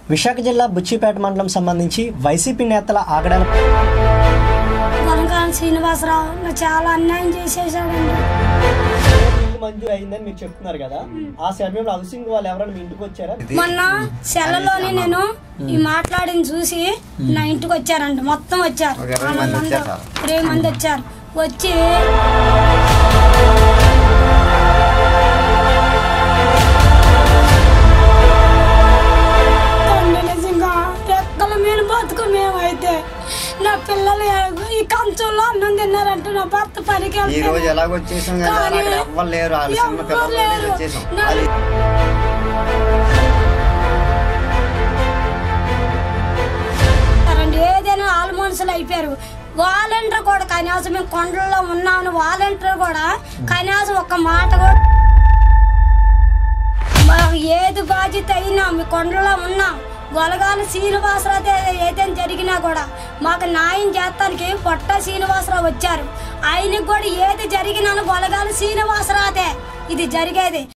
విశాఖ జిల్లా బుచ్చిపేట మండలం సంబంధించి వైసీపీ నేతల ఆగడాల కొనకాల శ్రీనివాసరావు నాకు చాలా అన్యాయం చేసేసాడండి ఇల్లు మంజూరు అయిందని మీరు చెప్తున్నారు కదా ఆ సమయంలో హౌసింగ్ వాళ్ళు ఎవరైనా మీ ఇంటికి వచ్చారా మొన్న సెలలోని నేను ఈ మాట్లాడిన చూసి నా ఇంటికి వచ్చారండి మొత్తం వచ్చారు ఒక ఇరవై మంది వాళ్ళందరూ వచ్చారు. ఇరవై మంది వచ్చారు వచ్చి తండ్రి నిజంగా రెక్కల మీద బతుకు మేమైతే నా పిల్లలు ఈ కంచంలో అన్నం తిన్నారంటే నా భర్త పనికి ఈ వెళ్తాడు. రోజు ఎలాగ వచ్చేసాం కదా కానీ అక్కడ ఎవ్వరు లేరు వాళ్ళ చిన్న ఎవ్వరు పిల్లలు లేరు. వచ్చేసాం నా- అది రండి ఏదైనా ఆల్ మనుషులు అయిపోయారు వాలంటీర్ కూడా కనీసం మేము కొండల్లో ఉన్నామని వాలంటీర్ కూడా కనీసం ఒక మాట కూడా మాకు ఏది బాధ్యత అయినా మీ కొండలో ఉన్నాం గొలగాలి శ్రీనివాసరావు ఏదైనా జరిగినా కూడా మాకు న్యాయం చేస్తానికి పొట్ట శ్రీనివాసరావు వచ్చారు ఆయనకి కూడా ఏది జరిగినా గొలగాలి శ్రీనివాసరావుదే ఇది జరిగేది